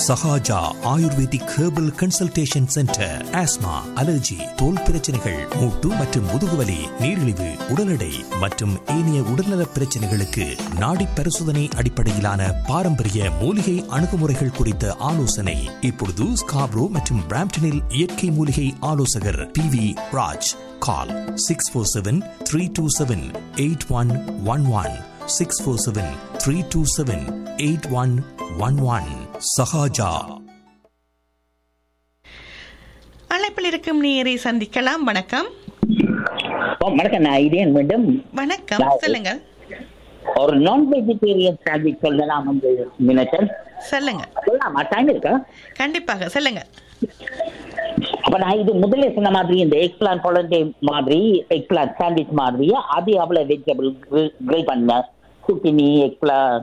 Sahaja ayurvedic herbal consultation centre asthma allergy தோல் பிரச்சனைகள் மூட்டு மற்றும் முதுகுவலி நீரிழிவு உடல் எடை மற்றும் ஏனைய உடல்நல பிரச்சனைகளுக்கு நாடி பரிசோதனை அடிப்படையிலான பாரம்பரிய மூலிகை அணுகுமுறைகள் குறித்த ஆலோசனை இப்பொழுது ஸ்காப்ரோ மற்றும் பிராம்டனில் இயற்கை மூலிகை ஆலோசகர் P V Raj call six four seven three two seven eight one one one six four seven three two seven eight one one one Sahaja அழைப்பில் இருக்கும் நேரை சந்திக்கலாம் வணக்கம் ஓ வணக்கம் நான் இதேன் மீண்டும் வணக்கம் நான் சொல்லுங்க ஒரு நான் வெஜிடேரியன் சாண்ட்விச் சொல்லலாம் வந்து நினைச்சேன் சொல்லுங்க சொல்லலாமா டைம் இருக்கா கண்டிப்பாக சொல்லுங்க அப்ப நான் இது முதல்ல சொன்ன மாதிரி இந்த எக் பிளான் பொலண்டே மாதிரி எக் பிளான் சாண்ட்விச் மாதிரி அது அவ்வளவு வெஜிடபிள் கிரில் பண்ண zucchini eggplant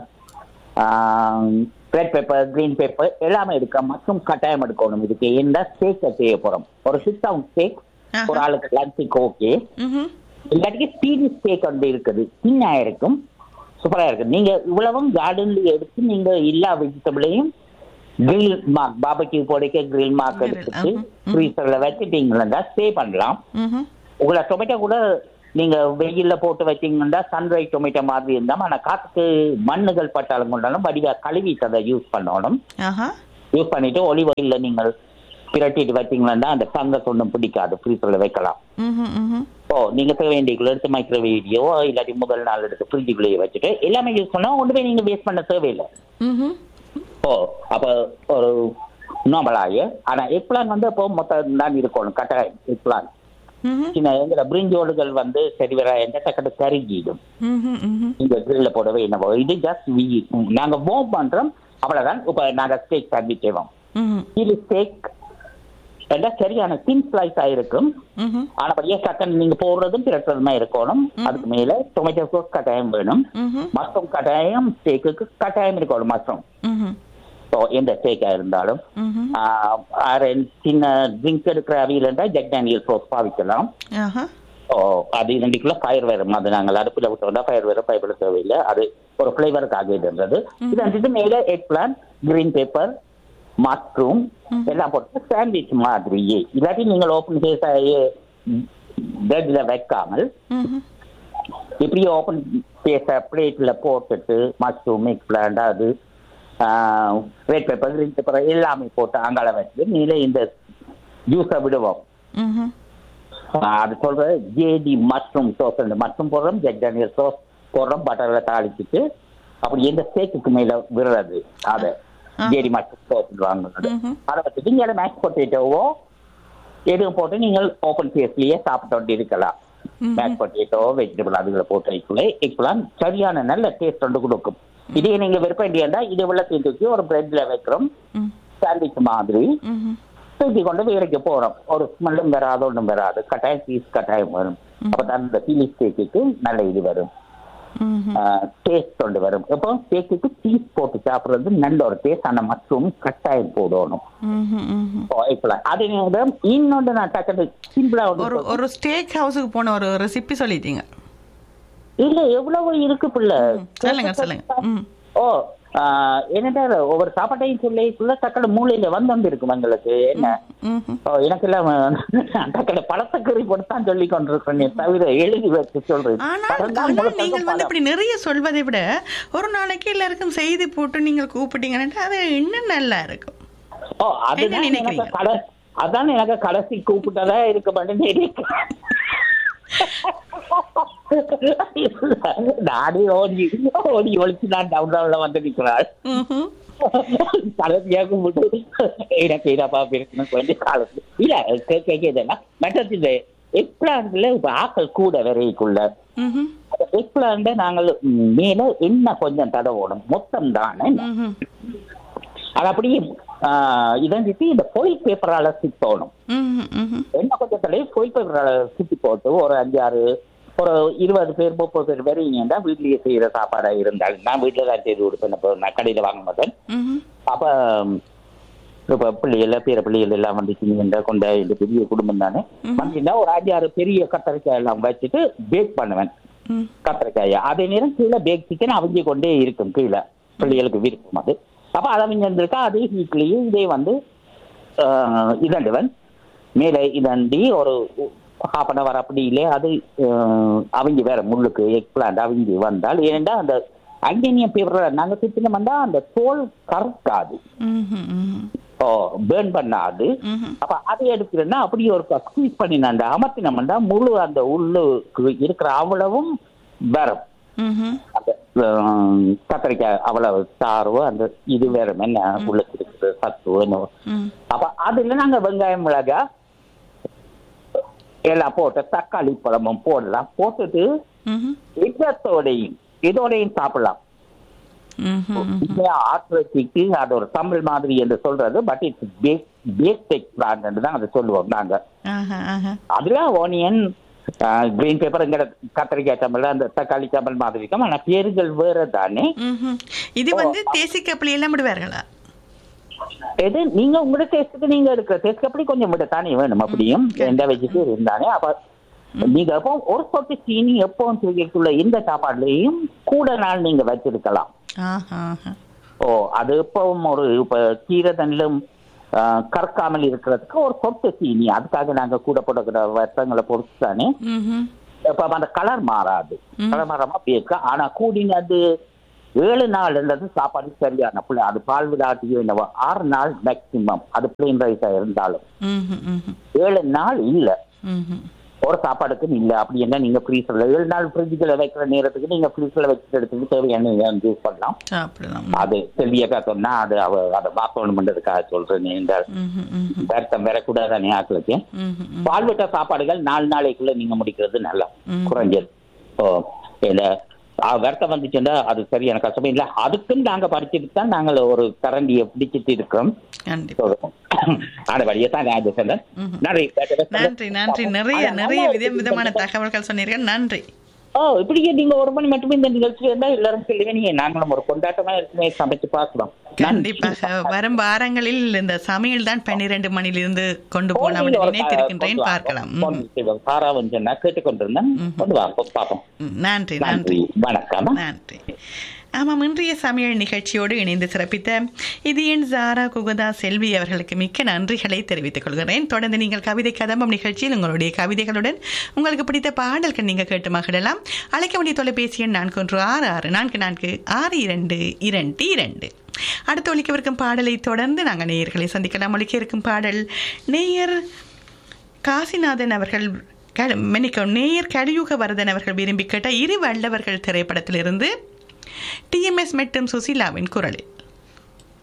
red pepper green pepper எல்லாமே எடுக்க மற்றும் கட்டாயம் எடுக்கணும் இதுக்கு என்ன ஸ்டேக் செய்ய போறோம் ஒரு சிக்ஸ் அவுண்ட் ஸ்டேக் ஆஹா. ஒரு ஆளுக்கு லஞ்சுக்கு ஓகே ம்ஹும். இல்லாட்டிக்கு ஸ்டீல் ஸ்டேக் வந்து இருக்குது சின்ன இருக்கும் சூப்பரா இருக்கு நீங்க இவ்வளவும் கார்டன்ல எடுத்து நீங்க எல்லா வெஜிடபிளையும் கிரில் மார்க் பாபக்யூ போடைக்க கிரில் மார்க் Grill, எடுத்துட்டு ஆஹா. ம். ஃப்ரீசர்ல வச்சுட்டீங்களா ஸ்டே பண்ணலாம் ம்ஹும். உங்களை டொமேட்டோ கூட நீங்க வெயில்ல போட்டு வச்சீங்கன்னா சன்ரை டொமேட்டோ மாதிரி இருந்தா ஆனா காத்துக்கு மண்ணுகள் பட்டாலும் கொண்டாலும் வடிவா கழுவிட்டு அதை யூஸ் பண்ணணும் ஆஹா யூஸ் பண்ணிட்டு ஒலிவ் ஆயில்ல நீங்கள் பிரட்டிட்டு வச்சீங்கன்னா அந்த ஃபங்கஸ் ஒன்றும் பிடிக்காது ஃப்ரீசர்ல வைக்கலாம் ம்ஹும், ம்ஹும். ஓ நீங்க தேவை வேண்டியக்குள்ள எடுத்து மைக்ரோவேவியோ இல்லாட்டி முதல் நாள் எடுத்து ஃப்ரிட்ஜுக்குள்ளேயே வச்சுட்டு எல்லாமே யூஸ் பண்ணா ஒன்று போய் நீங்க வேஸ்ட் பண்ண தேவையில்லை ம்ஹும். ஓ அப்ப ஒரு நார்மலாக ஆனா எக்பிளான் வந்து இப்போ மொத்தம் தான் இருக்கணும் கட்டாயம் எக்பிளான் ம்ஹும். சின்ன எங்கிற பிரிஞ்சோடுகள் வந்து சரி வர எந்த டக்கட்டு கருகிடும் ம்ஹும், ம்ஹும். நீங்க கிரில்ல போடவே என்ன இது ஜஸ்ட் வி நாங்க மூவ் பண்றோம் அவ்வளவுதான் இப்ப நாங்க ஸ்டேக் சாண்ட்விச் செய்வோம் ம்ஹும். இது ஸ்டேக் எல்லாம் சரியான தின் ஸ்லைஸ் ஆயிருக்கும் ம்ஹும். ஆனபடியே கட்டன் நீங்க போடுறதும் பிரட்டுறதுமா இருக்கணும் அதுக்கு மேல டொமேட்டோ சாஸ் கட்டாயம் வேணும் ம்ஹும். மஷ்ரூம் கட்டாயம் ஸ்டேக்குக்கு கட்டாயம் இருக்கணும் மஷ்ரூம் ம்ஹும். ஸோ எந்த ஸ்டேக்கா இருந்தாலும் ம்ஹும். ஆஹ், ஆறு சின்ன ட்ரிங்க் எடுக்கிற அவியல் ஜக் டேனியல் சோஸ் பாவிக்கலாம் ஆஹா ஓ அது ரெண்டுக்குள்ள ஃபயர் வரும் அது நாங்கள் அடுப்பில் விட்டோம்னா ஃபயர் வரும் பயப்பட தேவையில்லை அது ஒரு ஃப்ளேவருக்காக இருந்தது இது வந்துட்டு மேலே eggplant green pepper mushroom எல்லாம் போட்டு சாண்ட்விச் மாதிரியே இல்லாட்டி நீங்கள் ஓப்பன் ஃபேஸாயே பிரெட்ல வைக்காமல் ம்ஹும். இப்படியே ஓப்பன் ஃபேஸ பிளேட்ல போட்டுட்டு மஷ்ரூம் எக் பிளான் அது ரெட் பேப்பர் கிரீன் பேப்பர் எல்லாமே போட்டு அங்கால வச்சு நீங்களே இந்த ஜூஸை விடுவோம் ம்ஹும். ஆஹ் அது சொல்ற ஜேடி மஷ்ரூம் சோஸ் மஷ்ரூம் போடுறோம் ஜெக் டேனியல் சோஸ் போடுறோம் பட்டர்ல தாளிச்சிட்டு அப்படி எந்த ஸ்டேக்குக்கு மேல விடுறது அதை ஆ. ஜேடி மஷ்ரூம் சோஸ் வாங்குறது ம்ஹும். அதை வச்சுட்டு நீங்க மேஷ் பொட்டேட்டோவோ எதுவும் போட்டு நீங்கள் ஓப்பன் ஃபேஸ்லயே சாப்பிட்டு இருக்கலாம் ம்ஹும். மேஷ் பொட்டேட்டோ வெஜிடபிள் அதுகளை போட்டு வைக்கல இப்பெல்லாம் சரியான நல்ல டேஸ்ட் ஒன்று கொடுக்கும் இதே நீங்க விருப்பம் இது வெள்ளத்தையும் தூக்கி ஒரு பிரெட்ல வைக்கிறோம் ம். சாண்ட்விச் மாதிரி ம்ஹும். தூக்கி கொண்டு வேலைக்கு போறோம் ஒரு ஸ்மெல்லும் வராது ஒன்றும் வராது கட்டாயம் சீஸ் கட்டாயம் வரும் அப்பதான் இந்த சில்லி ஸ்டேக்குக்கு நல்ல இது வரும் ம்ஹும். டேஸ்ட் கொண்டு வரும் இப்போ ஸ்டேக்குக்கு சீஸ் போட்டு சாப்பிடுறது நல்ல ஒரு டேஸ்ட் ஆன மஷ்ரூம் கட்டாயம் போடணும் ம்ஹும். ம்ஹும். ஓ, இப்ப அது நேரம் இன்னொன்று நான் டக்குனு சிம்பிளா ஒரு ஒன்று ஒரு ஸ்டேக் ஹவுஸுக்கு போன ஒரு ரெசிபி சொல்லிட்டீங்க இல்ல எவ்வளவு இருக்கு பிள்ளை சொல்லுங்க சொல்லுங்க ம் ஓ ஆஹ், என்னடா ஒவ்வொரு சாப்பாட்டையும் சொல்லிக்குள்ள டக்குனு மூளையில வந்து வந்து இருக்கும் எங்களுக்கு என்ன ம்ஹும். ஓ, எனக்கு எல்லாம் டக்குனு பழத்தக்கறி போட்டு தான் சொல்லி கொண்டிருக்கேன் தவிர எழுதி வச்சு சொல்றேன் ஆனால் பழம் தான் ஆனால் முழுக்க நீங்கள் வந்து பழம். இப்படி நிறைய சொல்வதை விட ஒரு நாளைக்கு எல்லாருக்கும் செய்தி போட்டு நீங்கள் கூப்பிட்டீங்கன்னா அது இன்னும் நல்லா இருக்கும் ஓ என்ன அதுதான் நினைக்கிறீங்க? எனக்கு கடை அதான் எனக்கு கடைசி கூப்பிட்டதா இருக்க மாட்டேன் நானே ஓடி ஓடி ஒழிச்சு நான் டவுன்ல வந்து நிற்கிறாள் ம்ஹும். கடைசியா கும்பிட்டு எனக்கு இதப்பா இருக்கணும் கொஞ்சம் காலத்து இல்ல கேட்கலாம் மற்றது இந்த எக்பிளான்ட்ல இப்ப ஆக்கள் கூட வரைக்குள்ள ம்ஹும். எக்பிளான்ட நாங்கள் மேல என்ன கொஞ்சம் தடவோடும் மொத்தம் தானே ம்ஹும். அது அப்படியே ஆஹ், இதஞ்சிட்டு இந்த ஃபோயில் பேப்பரால சித்தோணும் ம்ஹும். ம்ஹும். என்ன கொஞ்சம் தடவை ஃபோயில் பேப்பரால சுத்தி போட்டு ஒரு அஞ்சாறு ஒரு இருபது பேர் முப்பது பேர் வரீங்கன்னா வீட்லயே செய்யற சாப்பாடா இருந்தால் நான் வீட்டுல தான் செய்து கொடுப்பேன் இப்போ நான் கடையில வாங்க மாட்டேன் ம்ஹும். அப்ப இப்ப பிள்ளைகள் பேர பிள்ளைகள் எல்லாம் வந்துச்சுங்க கொண்ட இந்த பெரிய குடும்பம் தானே வந்துச்சுன்னா ஒரு அஞ்சாறு பெரிய கத்தரிக்காய் எல்லாம் வச்சுட்டு பேக் பண்ணுவேன் ம். கத்திரிக்காயை அதே நேரம் கீழே பேக் சிக்கன் அவங்க கொண்டே இருக்கும் கீழே பிள்ளைகளுக்கு விருப்பம் அது அப்ப அதை இருந்திருக்கா அதே ஹீட்லயே இதே வந்து ஆஹ், இதண்டுவன் மேலே இதண்டி ஒரு ஹாஃப் அன் அவர் அப்படியிலே அது ஆஹ், அவிஞ்சு வேற முள்ளுக்கு எக் பிளான்ட் அவிஞ்சு வந்தால் ஏனெண்டா அந்த அங்கேனியம் பேப்பர் நாங்க சுத்தினோம் வந்தா அந்த தோல் கறக்காது ம்ஹும், ம்ஹும், ஓ பேர்ன் பண்ணாது ம்ஹும். அப்ப அதை எடுக்கிறேன்னா அப்படியே ஒரு ஸ்குவீஸ் பண்ணி அந்த அமர்த்தினோம்னா முழு அந்த உள்ளுக்கு இருக்கிற அவ்வளவும் வரும் ம்ஹும். அந்த ஆஹ், கத்திரிக்காய் அவ்வளவு சார்வோ அந்த இது வேற என்ன உள்ளுக்கு இருக்குது சத்து என்னவோ. ம். அப்ப அதுல நாங்க வெங்காயம் மிளகா எல்லாம் போட்டு தக்காளி பழமும் போடலாம் போட்டுட்டு ம்ஹும். இதத்தோடையும் இதோடையும் சாப்பிடலாம் ம்ஹும். ஆத்ரட்டிக்கு அது ஒரு தமிழ் மாதிரி என்று சொல்றது பட் இட்ஸ் பேஸ்டெக் பிளான்ட் தான் அதை சொல்லுவோம் நாங்க ஆஹா, ஆஹா. அதுல ஓனியன் கிரீன் பேப்பர் எங்க கத்திரிக்காய் தமிழ் அந்த தக்காளி தமிழ் மாதிரி இருக்கும் ஆனா பேர்கள் வேற தானே ம்ஹும். இது வந்து தேசி கப்பலி எல்லாம் விடுவார்களா எது நீங்க உங்களோட டேஸ்ட்டுக்கு நீங்க எடுக்கிற டேஸ்ட் அப்படி கொஞ்சம் விட தானே வேணும் அப்படியும் எந்த வெஜிடேரியன் தானே அப்ப நீங்க எப்போ ஒரு சொட்டு சீனி எப்பவும் செய்யக்குள்ள இந்த சாப்பாடுலயும் கூட நாள் நீங்க வச்சிருக்கலாம் ஆஹா, ஆஹா. ஓ அது எப்பவும் ஒரு இப்ப கீரை தண்ணிலும் கற்காமல் இருக்கிறதுக்கு ஒரு சொட்டு சீனி அதுக்காக நாங்க கூட போடுகிற வருஷங்களை பொறுத்து தானே ம்ஹும். இப்ப அந்த கலர் மாறாது கலர் மாறாம அப்படியே இருக்கு ஆனா கூடினது ஏழு நாள்ன்றது சாப்பாடு சரியான புள்ள அது பால் விடாட்டியோ என்னவோ ஆறு நாள் மேக்சிமம் அது பிளெயின் ரைஸா இருந்தாலும் ம்ஹும், ம்ஹும், ஏழு நாள் இல்ல ம்ஹும். ஒரு சாப்பாடுக்கும் இல்ல அப்படி என்ன நீங்க ஃப்ரீசர்ல ஏழு நாள் ஃப்ரிட்ஜுக்குள்ள வைக்கிற நேரத்துக்கு நீங்க ஃப்ரீசர்ல வச்சுட்டு எடுத்துட்டு தேவையான யூஸ் பண்ணலாம் சாப்பிடலாம் அது செல்வியக்கா சொன்னா அது அவ அதை மாத்தணும்ன்றதுக்காக சொல்றேன் இந்த ம்ஹும், ம்ஹும், வருத்தம் வரக்கூடாதானே ஆக்களுக்கு ம்ஹும், ம்ஹும். பால் விட்ட சாப்பாடுகள் நாலு நாளைக்குள்ள நீங்க முடிக்கிறது நல்லா ம். குறைஞ்சது ஓ இந்த ஆ, வருத்தம் வந்துச்சுன்னா அது சரியான கஷ்டமே இல்ல அதுக்கும் நாங்க படிச்சுட்டு தான் நாங்கள் ஒரு கரண்டியை பிடிச்சிட்டு இருக்கோம் கண்டிப்பா அந்த வழியை தான் நான் சொன்னேன் ம்ஹும். நன்றி நன்றி நன்றி நிறைய ஆனா, நிறைய நல்லா விதம் விதமான இருக்கு. தகவல்கள் சொன்னீர்கள் நன்றி ஓ இப்படியே நீங்க ஒரு மணி மட்டுமே இந்த நிகழ்ச்சி இருந்தா எல்லாரும் சொல்லுவேன் நாங்களும் ஒரு கொண்டாட்டமா இருக்குமே சமைச்சு பார்க்கலாம் கண்டிப்பாக வரும் வாரங்களில் இந்த சமையல் தான் பன்னிரண்டு மணிலிருந்து கொண்டு போகலாம் என்று நினைத்திருக்கின்றேன் பார்க்கலாம் ம், சாராவும் சொன்னா கேட்டுக்கொண்டிருந்தேன் கொண்டு வா பார்ப்போம் ம். நன்றி நன்றி நன்றி வணக்கம் நன்றி ஆமாம் இன்றைய சமையல் நிகழ்ச்சியோடு இணைந்து சிறப்பித்த இது என் ஜாரா குகதா செல்வி அவர்களுக்கு மிக்க நன்றிகளை தெரிவித்துக் கொள்கிறேன் தொடர்ந்து நீங்கள் கவிதை கதம்பம் நிகழ்ச்சியில் உங்களுடைய கவிதைகளுடன் உங்களுக்கு பிடித்த பாடல்கள் நீங்கள் கேட்டு மகிழலாம் அழைக்க வேண்டிய தொலைபேசி எண் நான்கு ஒன்று ஆறு ஆறு நான்கு நான்கு ஆறு இரண்டு இரண்டு இரண்டு அடுத்து ஒழிக்கவிருக்கும் பாடலை தொடர்ந்து நாங்கள் நேயர்களை சந்திக்கலாம் ஒழிக்க இருக்கும் பாடல் நேயர் காசிநாதன் அவர்கள் க- மன்னிக்கவும் நேயர் கலியுக வரதன் அவர்கள் விரும்பி கேட்ட இரு வல்லவர்கள் திரைப்படத்திலிருந்து டிஎம்எஸ் மற்றும் சுசீலாவின் குரலில்